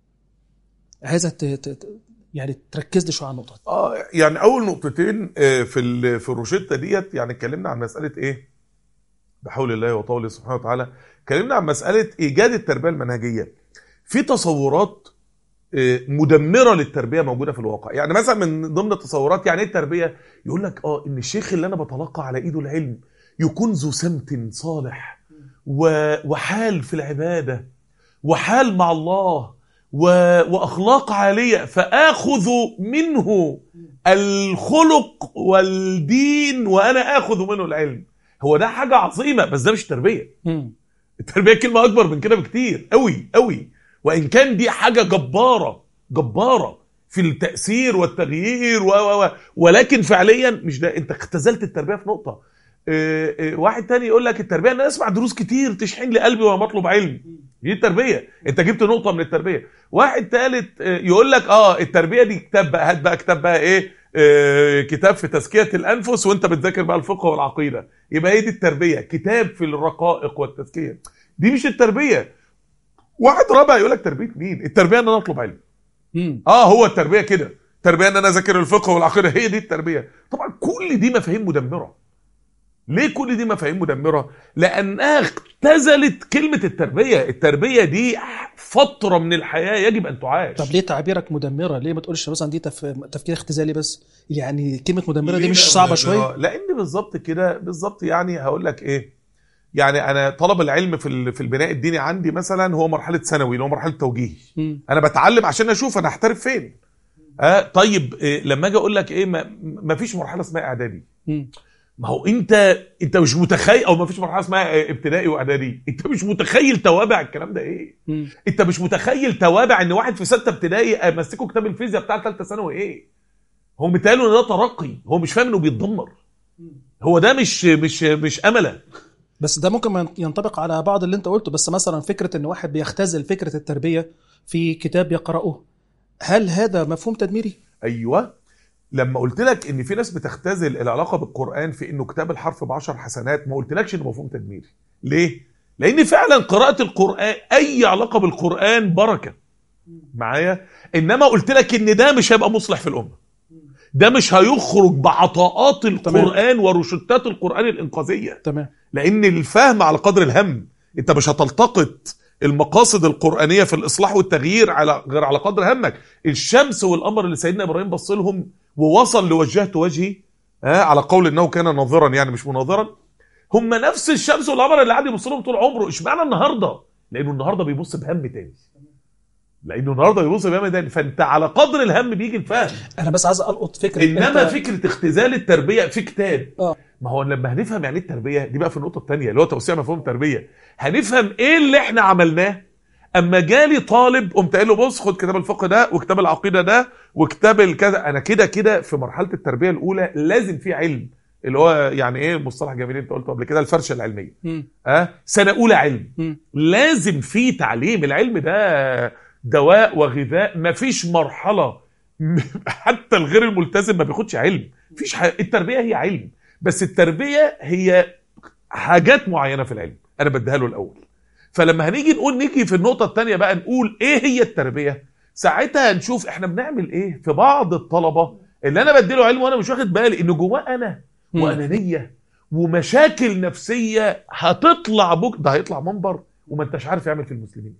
عايزه ت- ت- ت- يعني تركز لي شويه على النقطه دي. اه يعني اول نقطتين آه، في ال- في الروشته ديت يعني اتكلمنا عن مساله ايه بحول الله وطوله سبحانه وتعالى اتكلمنا عن مساله ايجاد التربيه المنهجيه في تصورات آه، مدمره للتربيه موجوده في الواقع يعني مثلا من ضمن التصورات يعني ايه التربيه يقول لك اه ان الشيخ اللي انا بتلقى على ايده العلم يكون ذو سمت صالح و- وحال في العباده وحال مع الله و... واخلاق عاليه فاخذ منه الخلق والدين وانا اخذ منه العلم هو ده حاجه عظيمه بس ده مش تربيه مم. التربيه كلمه اكبر من كده بكتير قوي قوي وان كان دي حاجه جباره جباره في التاثير والتغيير و و و ولكن فعليا مش ده انت اختزلت التربيه في نقطه آه، آه، واحد تاني يقول لك التربيه ان انا اسمع دروس كتير تشحن لي قلبي وانا بطلب علم دي التربيه انت جبت نقطه من التربيه واحد تالت آه، يقول لك اه التربيه دي كتاب بقى هات بقى كتاب بقى ايه آه، كتاب في تزكيه الانفس وانت بتذاكر بقى الفقه والعقيده يبقى هي دي التربيه كتاب في الرقائق والتزكيه دي مش التربيه واحد رابع يقول لك تربيه مين التربيه ان انا اطلب علم مم. اه هو التربيه كده التربيه ان انا اذاكر الفقه والعقيده هي دي التربيه طبعا كل دي مفاهيم مدمره ليه كل دي مفاهيم مدمره لانها اختزلت كلمه التربيه التربيه دي فتره من الحياه يجب ان تعاش طب ليه تعبيرك مدمره ليه ما تقولش مثلا دي تف... تفكير اختزالي بس يعني كلمه مدمره دي ليه مش بقى صعبه مدمرة؟ شويه لان بالظبط كده بالظبط يعني هقول لك ايه يعني انا طلب العلم في ال- في البناء الديني عندي مثلا هو مرحله ثانوي اللي هو مرحله توجيهي مم. انا بتعلم عشان اشوف انا هحترف فين آه طيب إيه لما اجي اقول لك ايه ما, ما فيش مرحله اسمها اعدادي مم. ما هو انت انت مش متخيل او ما فيش مرحله اسمها ابتدائي واعدادي انت مش متخيل توابع الكلام ده ايه مم. انت مش متخيل توابع ان واحد في سته ابتدائي امسكه كتاب الفيزياء بتاع ثالثه ثانوي ايه هو متهيأله ان ده ترقي هو مش فاهم انه بيتدمر هو ده مش مش مش امله بس ده ممكن ما ينطبق على بعض اللي انت قلته بس مثلا فكره ان واحد بيختزل فكره التربيه في كتاب يقراه هل هذا مفهوم تدميري؟ ايوه لما قلت لك ان في ناس بتختزل العلاقه بالقران في انه كتاب الحرف بعشر حسنات ما قلتلكش انه مفهوم تدميري ليه لان فعلا قراءه القران اي علاقه بالقران بركه معايا انما قلت لك ان ده مش هيبقى مصلح في الامه ده مش هيخرج بعطاءات القران وروشتات القران الانقاذيه تمام لان الفهم على قدر الهم انت مش هتلتقط المقاصد القرآنية في الإصلاح والتغيير على غير على قدر همك الشمس والقمر اللي سيدنا إبراهيم بص لهم ووصل لوجهت وجهي ها على قول إنه كان ناظرا يعني مش مناظرا هم نفس الشمس والقمر اللي قاعد يبص لهم طول عمره اشمعنى النهارده لأنه النهارده بيبص بهم تاني لأنه النهارده بيبص بهم تاني فأنت على قدر الهم بيجي الفهم انا بس عايز القط فكره انما أنت- فكره اختزال التربيه في كتاب اه ما هو لما هنفهم يعني ايه التربيه دي بقى في النقطه الثانيه اللي هو توسيع مفهوم التربيه هنفهم ايه اللي احنا عملناه اما جالي طالب قمت قايل له بص خد كتاب الفقه ده وكتاب العقيده ده وكتاب الكذا انا كده كده في مرحله التربيه الاولى لازم في علم اللي هو يعني ايه المصطلح الجميل اللي انت قلته قبل كده الفرشه العلميه مم. اه سنه اولى علم مم. لازم في تعليم العلم ده دواء وغذاء مفيش مرحله حتى الغير الملتزم ما بياخدش علم مفيش ح... التربيه هي علم بس التربيه هي حاجات معينه في العلم انا بديها له الاول فلما هنيجي نقول نيجي في النقطه الثانيه بقى نقول ايه هي التربيه ساعتها هنشوف احنا بنعمل ايه في بعض الطلبه اللي انا بديله علم وانا مش واخد بالي ان جواه انا مم. وانانيه ومشاكل نفسيه هتطلع بك ده هيطلع منبر وما انتش عارف يعمل في المسلمين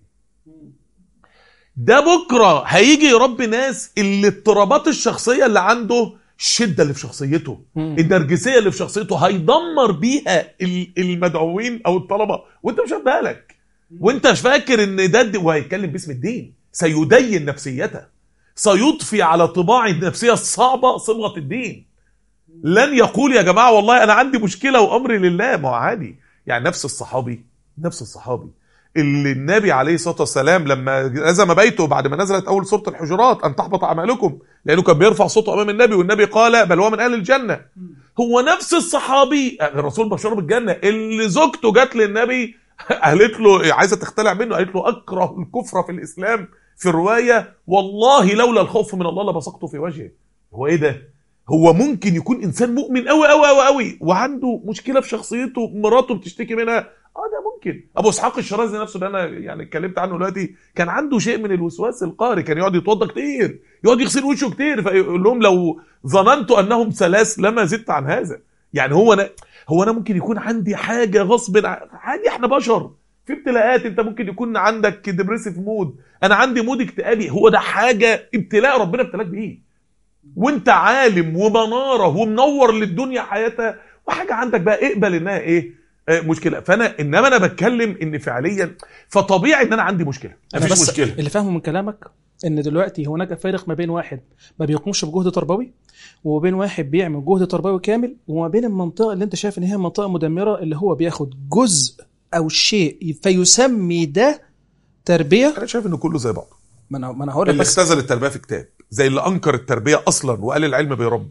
ده بكره هيجي يربي ناس اللي اضطرابات الشخصيه اللي عنده الشده اللي في شخصيته مم. النرجسيه اللي في شخصيته هيدمر بيها ال- المدعوين او الطلبه وانت مش واخد بالك وانت مش فاكر ان ده الد- وهيتكلم باسم الدين سيدين نفسيته سيضفي على طباع النفسيه الصعبه صبغه الدين لن يقول يا جماعه والله انا عندي مشكله وامري لله ما هو عادي يعني نفس الصحابي نفس الصحابي اللي النبي عليه الصلاه والسلام لما هزم بيته بعد ما نزلت اول سوره الحجرات ان تحبط اعمالكم لانه كان بيرفع صوته امام النبي والنبي قال بل هو من اهل الجنه هو نفس الصحابي الرسول بشار بالجنه اللي زوجته جت للنبي قالت له عايزه تختلع منه قالت له اكره الكفر في الاسلام في الروايه والله لولا الخوف من الله لبصقته في وجهه هو ايه ده هو ممكن يكون انسان مؤمن قوي قوي قوي قوي وعنده مشكله في شخصيته مراته بتشتكي منها اه ده ممكن ابو اسحاق الشرازي نفسه اللي انا يعني اتكلمت عنه دلوقتي كان عنده شيء من الوسواس القهري كان يقعد يتوضا كتير يقعد يغسل وشه كتير فيقول لهم لو ظننت انهم ثلاث لما زدت عن هذا يعني هو انا هو انا ممكن يكون عندي حاجه غصب عن- عادي احنا بشر في ابتلاءات انت ممكن يكون عندك ديبريسيف مود انا عندي مود اكتئابي هو ده حاجه ابتلاء ربنا ابتلاك بيه وانت عالم ومناره ومنور للدنيا حياتها وحاجه عندك بقى اقبل انها ايه آه، مشكله فانا انما انا بتكلم ان فعليا فطبيعي ان انا عندي مشكله انا مفيش بس مشكله اللي فاهمه من كلامك ان دلوقتي هناك فارق ما بين واحد ما بيقومش بجهد تربوي وما بين واحد بيعمل جهد تربوي كامل وما بين المنطقه اللي انت شايف ان هي منطقه مدمره اللي هو بياخد جزء او شيء فيسمي ده تربيه انا شايف ان كله زي بعضه ما انا ما انا هقول لك اللي بس اختزل التربيه في كتاب زي اللي انكر التربيه اصلا وقال العلم بيربي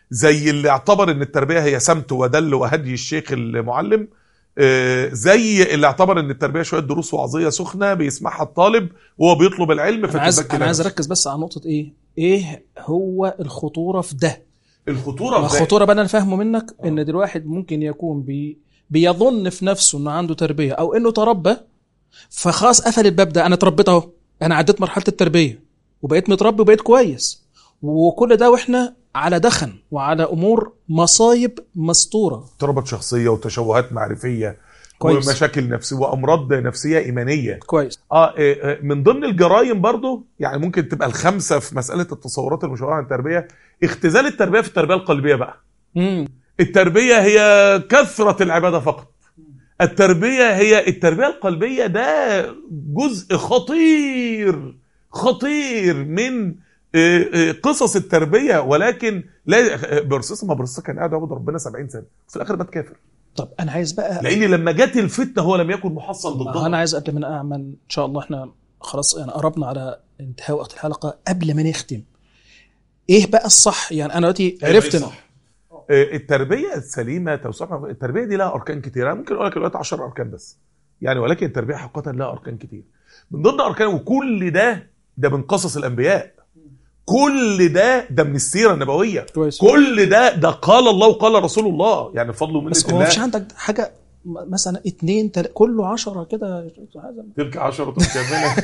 زي اللي اعتبر ان التربيه هي سمت ودل وهدي الشيخ المعلم آه، زي اللي اعتبر ان التربيه شويه دروس وعظيه سخنه بيسمعها الطالب وهو بيطلب العلم انا عايز فتتذكر انا عايز نفسه. اركز بس على نقطه ايه ايه هو الخطوره في ده الخطوره في ده- الخطوره بقى انا فاهمه منك ان دلوقتي واحد ممكن يكون بي بيظن في نفسه انه عنده تربيه او انه تربى فخلاص قفل الباب ده انا اتربيت اهو انا عديت مرحله التربيه وبقيت متربي وبقيت كويس وكل ده واحنا على دخن وعلى امور مصايب مستوره اضطرابات شخصيه وتشوهات معرفيه كويس. ومشاكل نفسيه وامراض نفسيه ايمانيه كويس اه إيه، إيه، من ضمن الجرائم برضو يعني ممكن تبقى الخمسه في مساله التصورات المشوهه عن التربيه اختزال التربيه في التربيه القلبيه بقى امم التربيه هي كثره العباده فقط التربيه هي التربيه القلبيه ده جزء خطير خطير من آه، آه، قصص التربيه ولكن لا برصيص ما برصيص كان قاعد يعبد ربنا 70 سنه وفي الاخر مات كافر طب انا عايز بقى لان لما جت الفتنه هو لم يكن محصن ضدها انا عايز قبل ما نعمل ان شاء الله احنا خلاص يعني قربنا على انتهاء وقت الحلقه قبل ما نختم ايه بقى الصح يعني انا دلوقتي عرفت إن- آه، التربيه السليمه توسعها التربيه دي لها اركان كتير انا ممكن اقول لك دلوقتي 10 اركان بس يعني ولكن التربيه حقيقه لها اركان كتير من ضمن اركان وكل ده ده من قصص الانبياء كل ده ده من السيره النبويه كويس كل ده ده قال الله وقال رسول الله يعني بفضل ومنه بس هو مفيش الله عندك حاجه م- مثلا اتنين تل... كله عشرة كده هذا تلك عشرة كاملة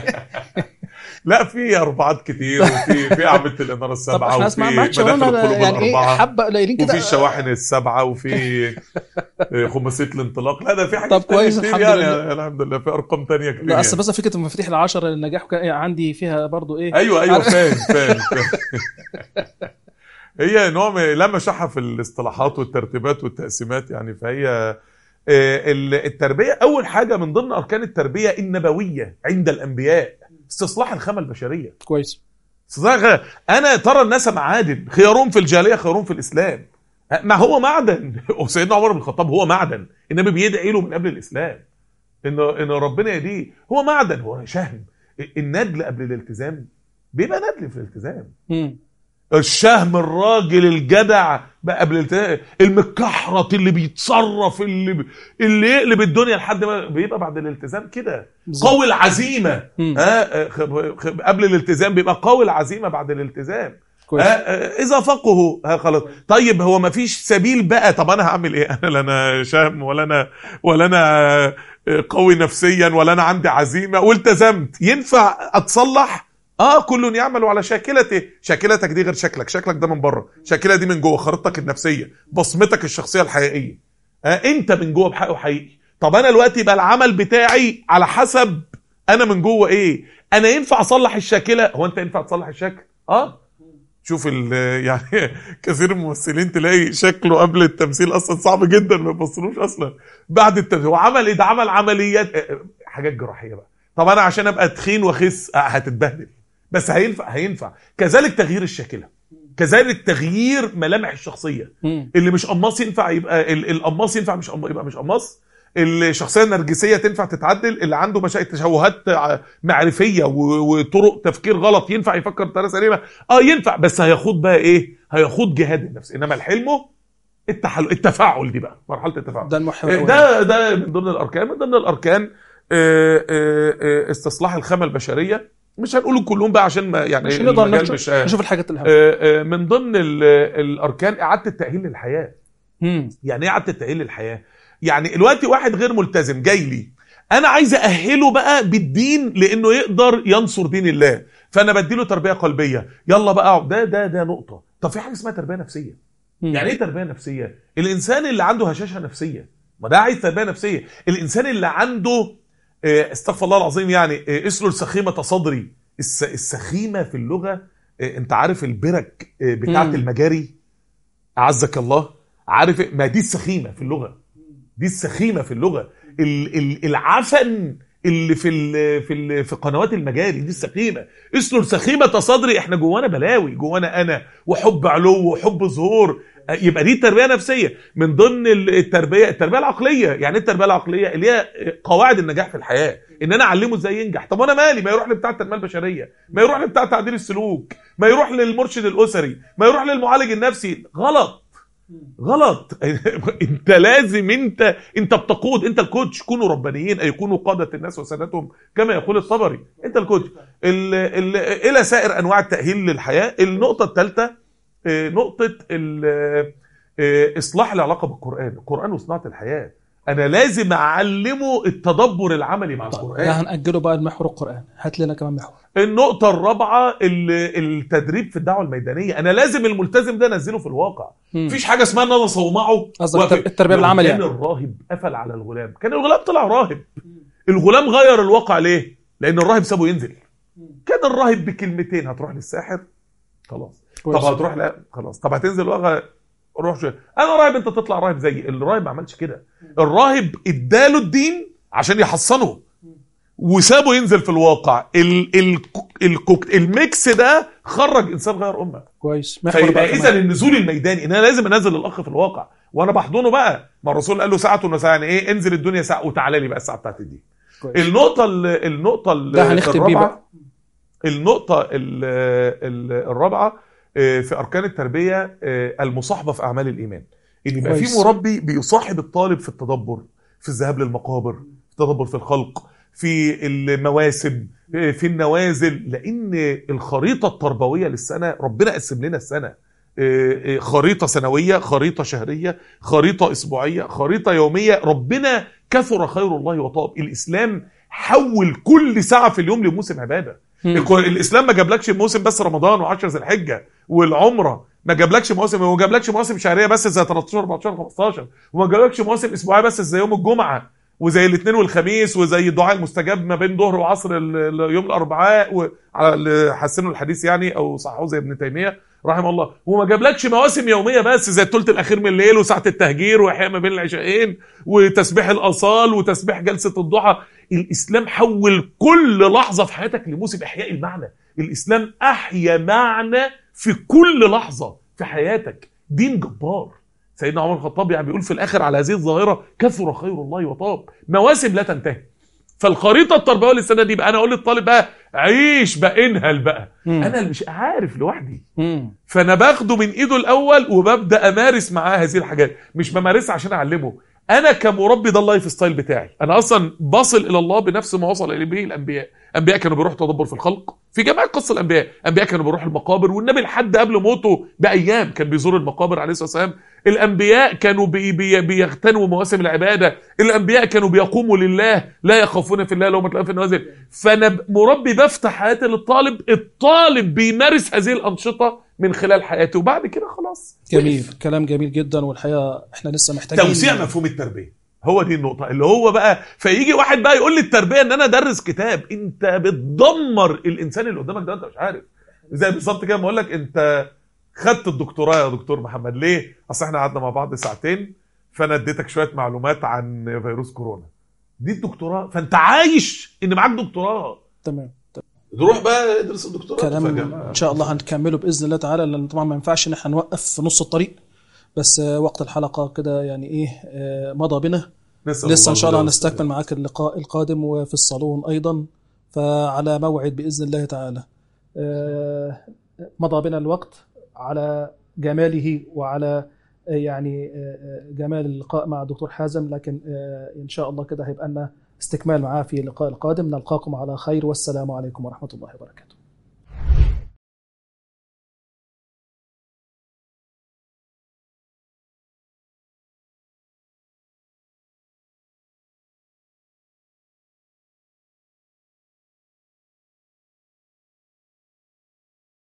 لا في أربعات كتير وفي في أعمدة الإنارة طب السبعة احنا وفي اسمع معاك مداخل شغلنا القلوب يعني ايه الأربعة حبه قليلين كده وفي الشواحن السبعة وفي خماسية الانطلاق لا ده في حاجات طب تانية كويس، كتير الحمد يعني لله. الحمد لله في أرقام تانية كتير لا اصل يعني. بس فكره مفاتيح العشرة للنجاح وكان عندي فيها برضو ايه أيوه أيوه عارف- فاهم فاهم فاهم. هي نوع من لا مشحة في الاصطلاحات والترتيبات والتقسيمات يعني فهي آه، ال- التربية أول حاجة من ضمن أركان التربية النبوية عند الأنبياء استصلاح الخامة البشرية كويس صدق انا ترى الناس معادن خيارهم في الجاهليه خيارهم في الاسلام ما هو معدن وسيدنا عمر بن الخطاب هو معدن النبي بيدعي له من قبل الاسلام ان ان ربنا يهديه هو معدن هو شهم الندل قبل الالتزام بيبقى ندل في الالتزام مم. الشهم الراجل الجدع بقى قبل الالتزام المكحرت اللي بيتصرف اللي اللي يقلب الدنيا لحد ما بيبقى بعد الالتزام كده بالظبط. قوي العزيمه مم. ها خ- خ- قبل الالتزام بيبقى قوي العزيمه بعد الالتزام كويس ها اذا فقهوا ها خلاص طيب هو ما فيش سبيل بقى طب انا هعمل ايه انا لا انا شهم ولا انا ولا انا قوي نفسيا ولا انا عندي عزيمه والتزمت ينفع اتصلح اه كل يعمل على شاكلته شاكلتك دي غير شكلك شكلك ده من بره شاكله دي من جوه خريطتك النفسيه بصمتك الشخصيه الحقيقيه آه انت من جوه بحقه حقيقي طب انا دلوقتي يبقى العمل بتاعي على حسب انا من جوه ايه انا ينفع اصلح الشاكله هو انت ينفع تصلح الشكل اه شوف ال يعني كثير من الممثلين تلاقي شكله قبل التمثيل اصلا صعب جدا ما يبصلوش اصلا بعد التمثيل هو عمل ايه ده عمل عمليات آه، حاجات جراحيه بقى طب انا عشان ابقى تخين واخس آه، هتتبهدل بس هينفع هينفع كذلك تغيير الشاكله كذلك تغيير ملامح الشخصيه مم. اللي مش قماص ينفع يبقى ال- القماص ينفع مش قم- يبقى مش قماص الشخصيه النرجسيه تنفع تتعدل اللي عنده مشاكل تشوهات ع- معرفيه و- وطرق تفكير غلط ينفع يفكر بطريقه سليمه اه ينفع بس هيخوض بقى ايه هيخوض جهاد النفس انما الحلم التحل... التفاعل دي بقى مرحله التفاعل ده المحور آه، الأول. ده ده من ضمن الاركان من ضمن الاركان آه، آه، آه، استصلاح الخامه البشريه مش هنقوله كلهم بقى عشان ما يعني مش نقدر المجال نشوف, مش آه، نشوف الحاجات الهامه آه، آه، من ضمن ال- الاركان اعاده التاهيل للحياه مم. يعني ايه اعاده التاهيل للحياه يعني دلوقتي واحد غير ملتزم جاي لي انا عايز ااهله بقى بالدين لانه يقدر ينصر دين الله فانا بديله تربيه قلبيه يلا بقى اقعد. ده ده ده نقطه طب في حاجه اسمها تربيه نفسيه مم. يعني ايه تربيه نفسيه الانسان اللي عنده هشاشه نفسيه ما ده عايز تربيه نفسيه الانسان اللي عنده آه، استغفر الله العظيم يعني آه، اسره السخيمه صدري الس- السخيمه في اللغه آه، انت عارف البرك آه، بتاعت مم. المجاري اعزك الله عارف إيه؟ ما دي السخيمه في اللغه دي السخيمه في اللغه ال- ال- العفن اللي في ال في ال في قنوات المجاري دي السخيمه اسلل سخيمه صدري احنا جوانا بلاوي جوانا انا وحب علو وحب ظهور يبقى دي تربيه نفسيه من ضمن التربيه التربيه العقليه يعني ايه التربيه العقليه اللي هي قواعد النجاح في الحياه ان انا اعلمه ازاي ينجح طب وانا مالي ما يروح لبتاع التنميه البشريه ما يروح لبتاع تعديل السلوك ما يروح للمرشد الاسري ما يروح للمعالج النفسي غلط غلط انت لازم انت انت بتقود انت الكوتش كونوا ربانيين اي كونوا قاده الناس وسادتهم كما يقول الطبري انت الكوتش ال ال الى سائر انواع التاهيل للحياه النقطه الثالثه نقطه اصلاح العلاقه بالقران القران وصناعه الحياه انا لازم اعلمه التدبر العملي مع القران ده هنأجله بقى المحور القرآن هات لنا كمان محور النقطة الرابعة التدريب في الدعوة الميدانية أنا لازم الملتزم ده أنزله في الواقع مم. مفيش حاجة اسمها إن أنا أصومعه قصدك وأقف- التر- التربية لو بالعمل كان يعني. الراهب قفل على الغلام كان الغلام طلع راهب الغلام غير الواقع ليه؟ لأن الراهب سابه ينزل كان الراهب بكلمتين هتروح للساحر خلاص طب كويس. هتروح لا خلاص طب هتنزل واقع روح شويه انا راهب انت تطلع راهب زيي الراهب ما عملش كده الراهب اداله الدين عشان يحصنه وسابه ينزل في الواقع ال ال الكوك الميكس ده خرج انسان غير امه كويس محور بقى فيبقى اذا كمان. النزول الميداني ان انا لازم انزل الاخ في الواقع وانا بحضنه بقى ما الرسول قال له ساعه ونص يعني ايه انزل الدنيا ساعه وتعالى لي بقى الساعه بتاعتي دي كويس. النقطة ال- النقطة ال- ده هنختم بيه الرابعة بقى. النقطة ال- ال- الرابعة آه، في أركان التربية آه، المصاحبة في أعمال الإيمان إن يبقى في كويس. مربي بيصاحب الطالب في التدبر في الذهاب للمقابر في التدبر في الخلق في المواسم آه، في النوازل لأن الخريطة التربوية للسنة ربنا قسم لنا السنة آه، آه، خريطة سنوية خريطة شهرية خريطة أسبوعية خريطة يومية ربنا كثر خير الله وطاب الإسلام حول كل ساعة في اليوم لموسم عبادة مم. الكو- الإسلام ما جابلكش موسم بس رمضان و10 ذي الحجة والعمرة ما جابلكش مواسم وما جابلكش مواسم شهرية بس زي 13 14 15 وما جابلكش مواسم أسبوعية بس زي يوم الجمعة وزي الاثنين والخميس وزي الدعاء المستجاب ما بين ظهر وعصر ال- ال- يوم الاربعاء وعلى اللي حسنوا الحديث يعني او صححوه زي ابن تيميه رحمه الله وما جابلكش مواسم يوميه بس زي الثلث الاخير من الليل وساعه التهجير واحياء ما بين العشاءين وتسبيح الاصال وتسبيح جلسه الضحى الاسلام حول كل لحظه في حياتك لموسم احياء المعنى الاسلام احيا معنى في كل لحظه في حياتك دين جبار سيدنا عمر الخطاب يعني بيقول في الاخر على هذه الظاهره كثر خير الله وطاب مواسم لا تنتهي فالخريطه التربويه للسنه دي بقى انا اقول للطالب بقى عيش بقى انهل بقى مم. انا اللي مش عارف لوحدي مم. فانا باخده من ايده الاول وببدا امارس معاه هذه الحاجات مش بمارسها عشان اعلمه انا كمربي ده اللايف ستايل بتاعي انا اصلا بصل الى الله بنفس ما وصل اليه به الانبياء انبياء كانوا بيروحوا تدبر في الخلق في جميع قصه الانبياء انبياء كانوا بيروحوا المقابر والنبي لحد قبل موته بايام كان بيزور المقابر عليه الصلاه والسلام الانبياء كانوا بي بي بيغتنموا مواسم العباده الانبياء كانوا بيقوموا لله لا يخافون في الله لومة لائم في النوازل فانا مربي بفتح حياتي للطالب الطالب بيمارس هذه الانشطه من خلال حياته وبعد كده خلاص جميل كلام جميل جدا والحقيقه احنا لسه محتاجين توسيع مفهوم التربيه هو دي النقطة اللي هو بقى فيجي واحد بقى يقول لي التربية ان انا ادرس كتاب انت بتدمر الانسان اللي قدامك ده انت مش عارف زي بالظبط كده ما اقول لك انت خدت الدكتوراه يا دكتور محمد ليه؟ اصل احنا قعدنا مع بعض ساعتين فانا اديتك شوية معلومات عن فيروس كورونا دي الدكتوراه فانت عايش ان معاك دكتوراه تمام روح بقى ادرس الدكتوراه كلام فجأة. ان شاء الله هنكمله باذن الله تعالى لان طبعا ما ينفعش ان احنا نوقف في نص الطريق بس آه، وقت الحلقه كده يعني ايه آه، مضى بنا نسأل لسه ان شاء الله الهدى هنستكمل معاك اللقاء القادم وفي الصالون ايضا فعلى موعد باذن الله تعالى آه، مضى بنا الوقت على جماله وعلى آه، يعني آه، آه، جمال اللقاء مع الدكتور حازم لكن آه، ان شاء الله كده هيبقى لنا استكمال معاه في اللقاء القادم نلقاكم على خير والسلام عليكم ورحمه الله وبركاته